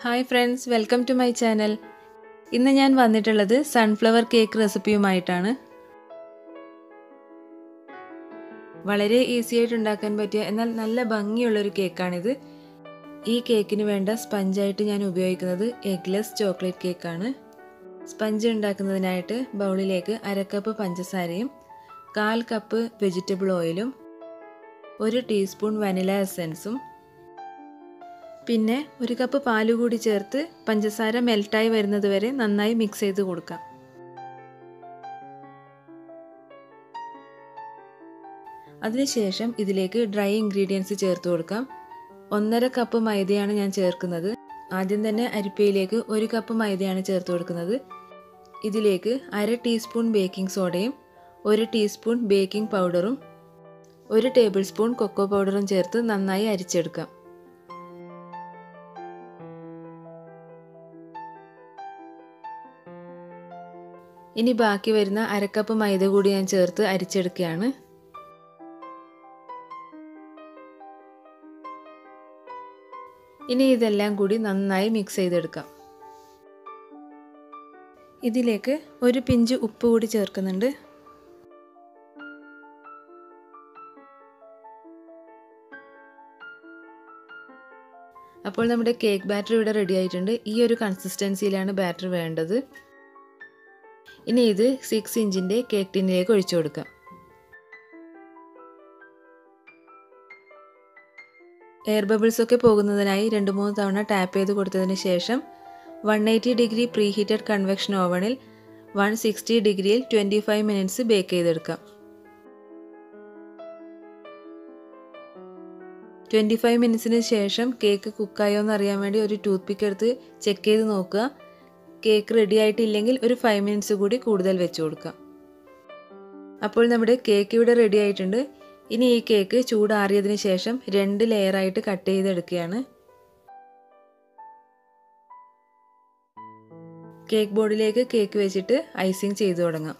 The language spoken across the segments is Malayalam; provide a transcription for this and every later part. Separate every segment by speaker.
Speaker 1: hi friends welcome to my channel ഇന്ന് ഞാൻ വന്നിട്ടുള്ളത് സൺഫ്ലവർ കേക്ക് റെസിപ്പിയുമായിട്ടാണ് വളരെ ഈസി ആയിട്ട് ഉണ്ടാക്കാൻ പറ്റിയ എന്നാൽ നല്ല ഭംഗിയുള്ളൊരു കേക്കാണിത് ഈ കേക്കിന് വേണ്ട സ്പഞ്ചായിട്ട് ഞാൻ ഉപയോഗിക്കുന്നത് എഗ്ലെസ് ചോക്ലേറ്റ് കേക്കാണ് സ്പഞ്ച് ഉണ്ടാക്കുന്നതിനായിട്ട് ബൗളിലേക്ക് അരക്കപ്പ് പഞ്ചസാരയും കാൽ കപ്പ് വെജിറ്റബിൾ ഓയിലും ഒരു ടീസ്പൂൺ വനില എസൻസും പിന്നെ ഒരു കപ്പ് പാല് കൂടി ചേർത്ത് പഞ്ചസാര മെൽറ്റായി വരുന്നത് വരെ നന്നായി മിക്സ് ചെയ്ത് കൊടുക്കാം അതിനുശേഷം ഇതിലേക്ക് ഡ്രൈ ഇൻഗ്രീഡിയൻസ് ചേർത്ത് കൊടുക്കാം ഒന്നര കപ്പ് മൈദയാണ് ഞാൻ ചേർക്കുന്നത് ആദ്യം തന്നെ അരിപ്പയിലേക്ക് ഒരു കപ്പ് മൈദയാണ് ചേർത്ത് കൊടുക്കുന്നത് ഇതിലേക്ക് അര ടീസ്പൂൺ ബേക്കിംഗ് സോഡയും ഒരു ടീസ്പൂൺ ബേക്കിംഗ് പൗഡറും ഒരു ടേബിൾ സ്പൂൺ കൊക്കോ പൗഡറും ചേർത്ത് നന്നായി അരിച്ചെടുക്കാം ഇനി ബാക്കി വരുന്ന അരക്കപ്പ് മൈദ കൂടി ഞാൻ ചേർത്ത് അരിച്ചെടുക്കുകയാണ് ഇനി ഇതെല്ലാം കൂടി നന്നായി മിക്സ് ചെയ്തെടുക്കാം ഇതിലേക്ക് ഒരു പിഞ്ച് ഉപ്പ് കൂടി ചേർക്കുന്നുണ്ട് അപ്പോൾ നമ്മുടെ കേക്ക് ബാറ്റർ ഇവിടെ റെഡി ആയിട്ടുണ്ട് ഈ ഒരു കൺസിസ്റ്റൻസിയിലാണ് ബാറ്റർ വേണ്ടത് ഇനി ഇത് സിക്സ് ഇഞ്ചിൻ്റെ കേക്ക് ടിന്നിലേക്ക് ഒഴിച്ചു കൊടുക്കാം എയർ ബബിൾസ് ഒക്കെ പോകുന്നതിനായി രണ്ട് മൂന്ന് തവണ ടാപ്പ് ചെയ്ത് കൊടുത്തതിന് ശേഷം one eighty degree preheated convection ഓവണിൽ വൺ സിക്സ്റ്റി ഡിഗ്രിയിൽ ട്വൻറ്റി ഫൈവ് മിനിറ്റ്സ് ബേക്ക് ചെയ്തെടുക്കാം ട്വൻറ്റി ഫൈവ് മിനിറ്റ്സിന് ശേഷം കേക്ക് കുക്കായോ എന്ന് അറിയാൻ വേണ്ടി ഒരു ടൂത്ത് പിക്ക് എടുത്ത് ചെക്ക് ചെയ്ത് നോക്കുക കേക്ക് റെഡി ആയിട്ടില്ലെങ്കിൽ ഒരു ഫൈവ് മിനിറ്റ്സ് കൂടി കൂടുതൽ വെച്ച് കൊടുക്കാം അപ്പോൾ നമ്മുടെ കേക്ക് ഇവിടെ റെഡി ആയിട്ടുണ്ട് ഇനി ഈ കേക്ക് ചൂടാറിയതിന് ശേഷം രണ്ട് ലെയറായിട്ട് കട്ട് ചെയ്തെടുക്കുകയാണ് കേക്ക് ബോർഡിലേക്ക് കേക്ക് വെച്ചിട്ട് ഐസിങ് ചെയ്തു തുടങ്ങാം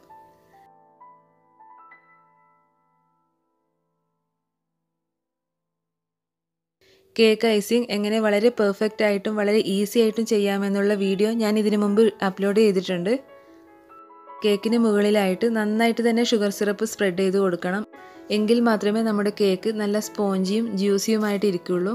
Speaker 1: കേക്ക് ഐസിങ് എങ്ങനെ വളരെ പെർഫെക്റ്റ് ആയിട്ടും വളരെ ഈസി ആയിട്ടും ചെയ്യാമെന്നുള്ള വീഡിയോ ഞാൻ ഇതിനു മുമ്പ് അപ്ലോഡ് ചെയ്തിട്ടുണ്ട് കേക്കിന് മുകളിലായിട്ട് നന്നായിട്ട് തന്നെ ഷുഗർ സിറപ്പ് സ്പ്രെഡ് ചെയ്ത് കൊടുക്കണം എങ്കിൽ മാത്രമേ നമ്മുടെ കേക്ക് നല്ല സ്പോഞ്ചിയും ജ്യൂസിയുമായിട്ട് ഇരിക്കുള്ളൂ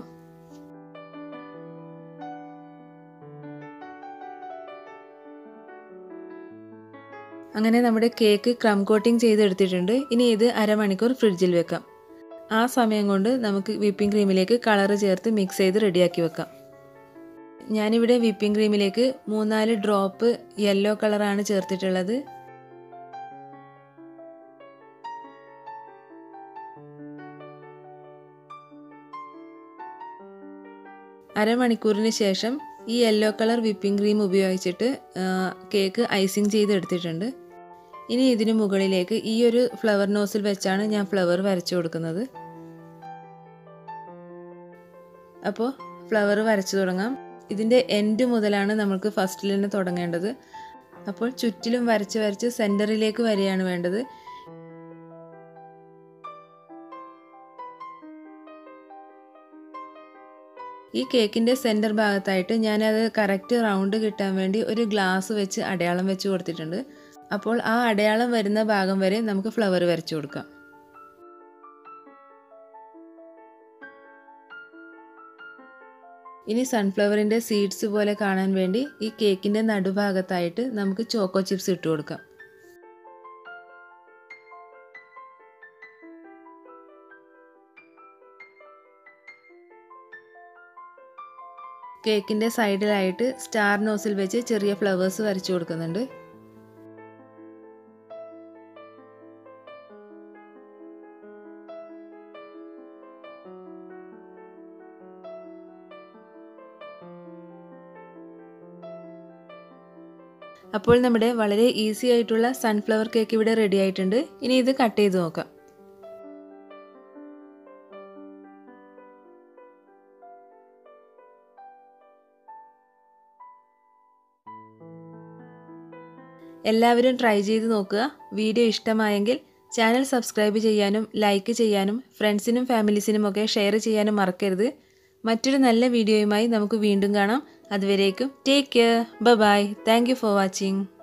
Speaker 1: അങ്ങനെ നമ്മുടെ കേക്ക് ക്രം കോട്ടിംഗ് ചെയ്തെടുത്തിട്ടുണ്ട് ഇനി ഇത് അരമണിക്കൂർ ഫ്രിഡ്ജിൽ വെക്കാം ആ സമയം കൊണ്ട് നമുക്ക് വിപ്പിംഗ് ക്രീമിലേക്ക് കളറ് ചേർത്ത് മിക്സ് ചെയ്ത് റെഡിയാക്കി വെക്കാം ഞാനിവിടെ വിപ്പിംഗ് ക്രീമിലേക്ക് മൂന്നാല് ഡ്രോപ്പ് യെല്ലോ കളറാണ് ചേർത്തിട്ടുള്ളത് അരമണിക്കൂറിന് ശേഷം ഈ യെല്ലോ കളർ വിപ്പിംഗ് ക്രീം ഉപയോഗിച്ചിട്ട് കേക്ക് ഐസിങ് ചെയ്തെടുത്തിട്ടുണ്ട് ഇനി ഇതിന് മുകളിലേക്ക് ഈ ഒരു ഫ്ലവർ നോസിൽ വെച്ചാണ് ഞാൻ ഫ്ലവർ വരച്ചു കൊടുക്കുന്നത് അപ്പോൾ ഫ്ലവർ വരച്ചു തുടങ്ങാം ഇതിൻ്റെ എൻഡ് മുതലാണ് നമുക്ക് ഫസ്റ്റിൽ തന്നെ തുടങ്ങേണ്ടത് അപ്പോൾ ചുറ്റിലും വരച്ച് വരച്ച് സെൻറ്ററിലേക്ക് വരികയാണ് വേണ്ടത് ഈ കേക്കിൻ്റെ സെൻറ്റർ ഭാഗത്തായിട്ട് ഞാനത് കറക്റ്റ് റൗണ്ട് കിട്ടാൻ വേണ്ടി ഒരു ഗ്ലാസ് വെച്ച് അടയാളം വെച്ച് കൊടുത്തിട്ടുണ്ട് അപ്പോൾ ആ അടയാളം വരുന്ന ഭാഗം വരെ നമുക്ക് ഫ്ലവർ വരച്ചു കൊടുക്കാം ഇനി സൺഫ്ലവറിൻ്റെ സീഡ്സ് പോലെ കാണാൻ വേണ്ടി ഈ കേക്കിൻ്റെ നടുഭാഗത്തായിട്ട് നമുക്ക് ചോക്കോ ചിപ്സ് ഇട്ട് കൊടുക്കാം കേക്കിൻ്റെ സൈഡിലായിട്ട് സ്റ്റാർ നോസിൽ വെച്ച് ചെറിയ ഫ്ലവേഴ്സ് വരച്ചു കൊടുക്കുന്നുണ്ട് അപ്പോൾ നമ്മുടെ വളരെ ഈസി ആയിട്ടുള്ള സൺഫ്ലവർ കേക്ക് ഇവിടെ റെഡി ആയിട്ടുണ്ട് ഇനി ഇത് കട്ട് ചെയ്ത് നോക്കാം എല്ലാവരും ട്രൈ ചെയ്ത് നോക്കുക വീഡിയോ ഇഷ്ടമായെങ്കിൽ ചാനൽ സബ്സ്ക്രൈബ് ചെയ്യാനും ലൈക്ക് ചെയ്യാനും ഫ്രണ്ട്സിനും ഫാമിലീസിനും ഒക്കെ ഷെയർ ചെയ്യാനും മറക്കരുത് മറ്റൊരു നല്ല വീഡിയോയുമായി നമുക്ക് വീണ്ടും കാണാം അതുവരേക്കും take care bye thank you for watching